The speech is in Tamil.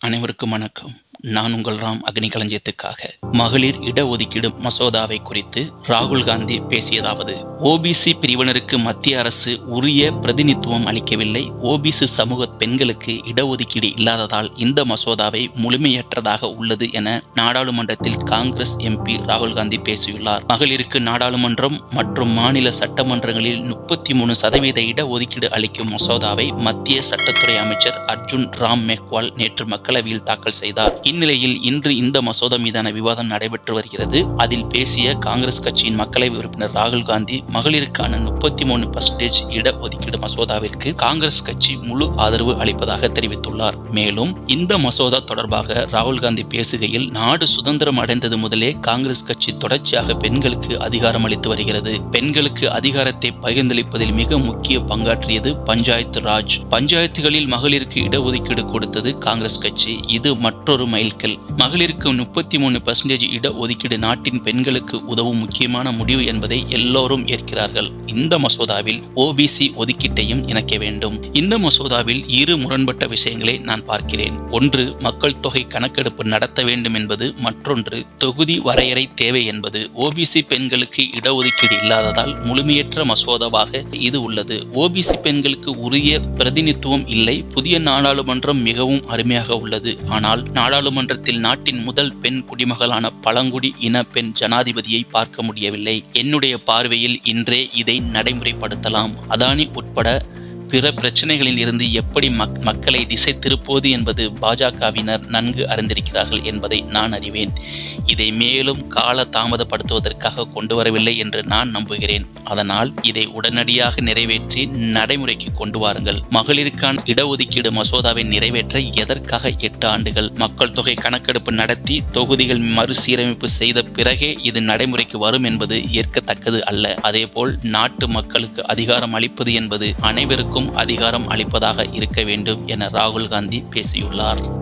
அனைவருக்கும் வணக்கம் நான் உங்கள் ராம் அக்னி களஞ்சியத்துக்காக மகளிர் இடஒதுக்கீடு மசோதாவை குறித்து ராகுல் காந்தி பேசியதாவது ஓபிசி பிரிவினருக்கு மத்திய அரசு உரிய பிரதிநிதித்துவம் அளிக்கவில்லை ஓபிசி சமூக பெண்களுக்கு இடஒதுக்கீடு இல்லாததால் இந்த மசோதாவை முழுமையற்றதாக உள்ளது என நாடாளுமன்றத்தில் காங்கிரஸ் எம்பி ராகுல் காந்தி பேசியுள்ளார் மகளிருக்கு நாடாளுமன்றம் மற்றும் மாநில சட்டமன்றங்களில் முப்பத்தி மூணு சதவீத இடஒதுக்கீடு அளிக்கும் மசோதாவை மத்திய சட்டத்துறை அமைச்சர் அர்ஜுன் ராம் மேக்வால் நேற்று மக்களவையில் தாக்கல் செய்தார் இந்நிலையில் இன்று இந்த மசோதா மீதான விவாதம் நடைபெற்று வருகிறது அதில் பேசிய காங்கிரஸ் கட்சியின் மக்களவை உறுப்பினர் ராகுல் காந்தி மகளிருக்கான முப்பத்தி மூணு பர்சன்டேஜ் இடஒதுக்கீடு மசோதாவிற்கு காங்கிரஸ் கட்சி முழு ஆதரவு அளிப்பதாக தெரிவித்துள்ளார் மேலும் இந்த மசோதா தொடர்பாக ராகுல் காந்தி பேசுகையில் நாடு சுதந்திரம் அடைந்தது முதலே காங்கிரஸ் கட்சி தொடர்ச்சியாக பெண்களுக்கு அதிகாரம் அளித்து வருகிறது பெண்களுக்கு அதிகாரத்தை பகிர்ந்தளிப்பதில் மிக முக்கிய பங்காற்றியது பஞ்சாயத்து ராஜ் பஞ்சாயத்துகளில் மகளிருக்கு இடஒதுக்கீடு கொடுத்தது காங்கிரஸ் கட்சி இது மற்றொரு மைல்கல் மகளிருக்கு முப்பத்தி மூணு பர்சன்டேஜ் இடஒதுக்கீடு நாட்டின் பெண்களுக்கு உதவும் முக்கியமான முடிவு என்பதை எல்லோரும் ஏற்கிறார்கள் இந்த மசோதாவில் ஓபிசி ஒதுக்கீட்டையும் இணைக்க வேண்டும் இந்த மசோதாவில் இரு முரண்பட்ட விஷயங்களை நான் பார்க்கிறேன் ஒன்று மக்கள் தொகை கணக்கெடுப்பு நடத்த வேண்டும் என்பது மற்றொன்று தொகுதி வரையறை தேவை என்பது ஓபிசி பெண்களுக்கு இடஒதுக்கீடு இல்லாததால் முழுமையற்ற மசோதாவாக இது உள்ளது ஓபிசி பெண்களுக்கு உரிய பிரதிநிதித்துவம் இல்லை புதிய நாடாளுமன்றம் மிகவும் அருமையாக உள்ளது ஆனால் நாடாளுமன்றத்தில் நாட்டின் முதல் பெண் குடிமகளான பழங்குடி இன பெண் ஜனாதிபதியை பார்க்க முடியவில்லை என்னுடைய பார்வையில் இன்றே இதை நடைமுறைப்படுத்தலாம் அதானி உட்பட பிற பிரச்சனைகளில் இருந்து எப்படி மக் மக்களை திசை திருப்புவது என்பது பாஜகவினர் நன்கு அறிந்திருக்கிறார்கள் என்பதை நான் அறிவேன் இதை மேலும் கால தாமதப்படுத்துவதற்காக கொண்டு வரவில்லை என்று நான் நம்புகிறேன் அதனால் இதை உடனடியாக நிறைவேற்றி நடைமுறைக்கு கொண்டு வாருங்கள் மகளிருக்கான இடஒதுக்கீடு மசோதாவை நிறைவேற்ற எதற்காக எட்டு ஆண்டுகள் மக்கள் தொகை கணக்கெடுப்பு நடத்தி தொகுதிகள் மறுசீரமைப்பு செய்த பிறகே இது நடைமுறைக்கு வரும் என்பது ஏற்கத்தக்கது அல்ல அதேபோல் நாட்டு மக்களுக்கு அதிகாரம் அளிப்பது என்பது அனைவருக்கும் அதிகாரம் அளிப்பதாக இருக்க வேண்டும் என ராகுல் காந்தி பேசியுள்ளார்